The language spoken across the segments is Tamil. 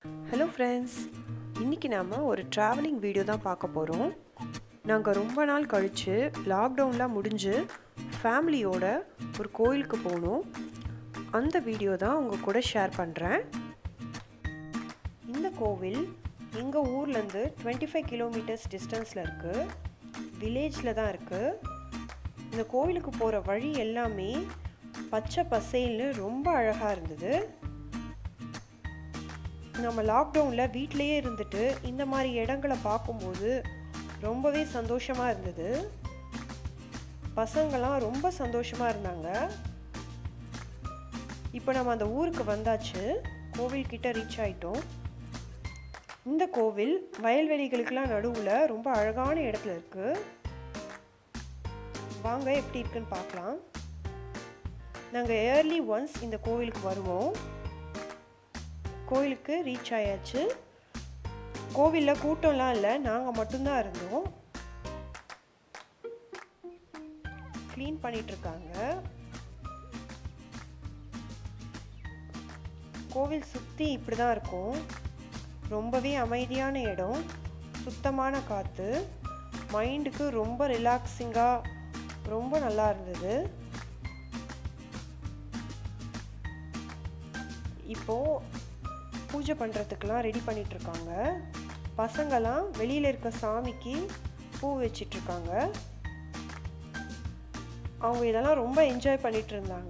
ஹலோ ஃப்ரெண்ட்ஸ் இன்றைக்கி நாம் ஒரு ட்ராவலிங் வீடியோ தான் பார்க்க போகிறோம் நாங்கள் ரொம்ப நாள் கழித்து லாக்டவுன்லாம் முடிஞ்சு ஃபேமிலியோட ஒரு கோயிலுக்கு போனோம் அந்த வீடியோ தான் உங்கள் கூட ஷேர் பண்ணுறேன் இந்த கோவில் எங்கள் ஊர்லேருந்து டுவெண்ட்டி ஃபைவ் கிலோமீட்டர்ஸ் டிஸ்டன்ஸில் இருக்குது வில்லேஜில் தான் இருக்குது இந்த கோவிலுக்கு போகிற வழி எல்லாமே பச்சை பசேல்னு ரொம்ப அழகாக இருந்தது நம்ம லாக்டவுனில் வீட்டிலையே இருந்துட்டு இந்த மாதிரி இடங்களை பார்க்கும்போது ரொம்பவே சந்தோஷமாக இருந்தது பசங்களாம் ரொம்ப சந்தோஷமாக இருந்தாங்க இப்போ நம்ம அந்த ஊருக்கு வந்தாச்சு கோவில்கிட்ட ரீச் ஆயிட்டோம் இந்த கோவில் வயல்வெளிகளுக்கெல்லாம் நடுவில் ரொம்ப அழகான இடத்துல இருக்குது வாங்க எப்படி இருக்குன்னு பார்க்கலாம் நாங்கள் ஏர்லி ஒன்ஸ் இந்த கோவிலுக்கு வருவோம் கோவிலுக்கு ரீச் ஆயாச்சு கோவிலில் கூட்டம்லாம் இல்லை நாங்கள் மட்டும்தான் இருந்தோம் க்ளீன் பண்ணிகிட்ருக்காங்க கோவில் சுற்றி இப்படி தான் இருக்கும் ரொம்பவே அமைதியான இடம் சுத்தமான காற்று மைண்டுக்கு ரொம்ப ரிலாக்ஸிங்காக ரொம்ப நல்லா இருந்தது இப்போது பூஜை பண்ணுறதுக்கெலாம் ரெடி பண்ணிகிட்ருக்காங்க பசங்களாம் வெளியில் இருக்க சாமிக்கு பூ வச்சிட்ருக்காங்க அவங்க இதெல்லாம் ரொம்ப என்ஜாய் பண்ணிட்டு இருந்தாங்க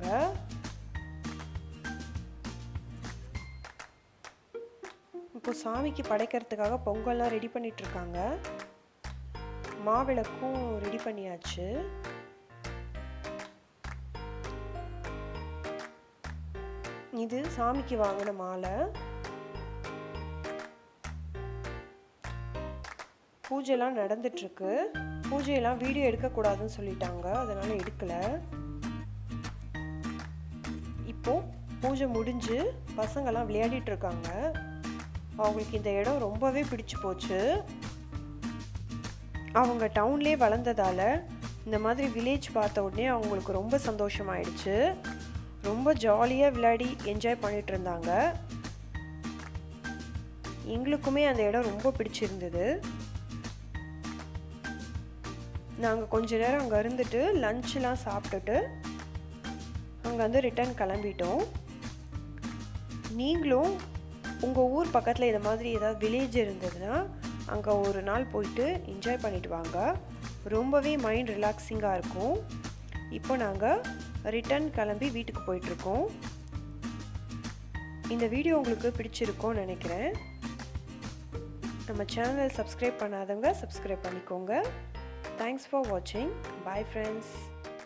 இப்போ சாமிக்கு படைக்கிறதுக்காக பொங்கல்லாம் ரெடி பண்ணிகிட்ருக்காங்க மாவிளக்கும் ரெடி பண்ணியாச்சு இது சாமிக்கு வாங்கின மாலை பூஜைலாம் நடந்துட்டுருக்கு பூஜையெல்லாம் வீடியோ எடுக்கக்கூடாதுன்னு சொல்லிட்டாங்க அதனால் எடுக்கலை இப்போ பூஜை முடிஞ்சு பசங்கள்லாம் விளையாடிட்டு இருக்காங்க அவங்களுக்கு இந்த இடம் ரொம்பவே பிடிச்சு போச்சு அவங்க டவுன்லேயே வளர்ந்ததால் இந்த மாதிரி வில்லேஜ் பார்த்த உடனே அவங்களுக்கு ரொம்ப சந்தோஷமாயிடுச்சு ரொம்ப ஜாலியாக விளையாடி என்ஜாய் பண்ணிட்டு இருந்தாங்க எங்களுக்குமே அந்த இடம் ரொம்ப பிடிச்சிருந்தது நாங்கள் கொஞ்ச நேரம் அங்கே இருந்துட்டு லஞ்செலாம் சாப்பிட்டுட்டு அங்கே வந்து ரிட்டர்ன் கிளம்பிட்டோம் நீங்களும் உங்கள் ஊர் பக்கத்தில் இந்த மாதிரி ஏதாவது வில்லேஜ் இருந்ததுன்னா அங்கே ஒரு நாள் போயிட்டு என்ஜாய் பண்ணிட்டு வாங்க ரொம்பவே மைண்ட் ரிலாக்ஸிங்காக இருக்கும் இப்போ நாங்கள் ரிட்டர்ன் கிளம்பி வீட்டுக்கு போயிட்டுருக்கோம் இந்த வீடியோ உங்களுக்கு பிடிச்சிருக்கோன்னு நினைக்கிறேன் நம்ம சேனல் சப்ஸ்கிரைப் பண்ணாதவங்க சப்ஸ்கிரைப் பண்ணிக்கோங்க தேங்க்ஸ் ஃபார் வாட்சிங் பாய் ஃப்ரெண்ட்ஸ்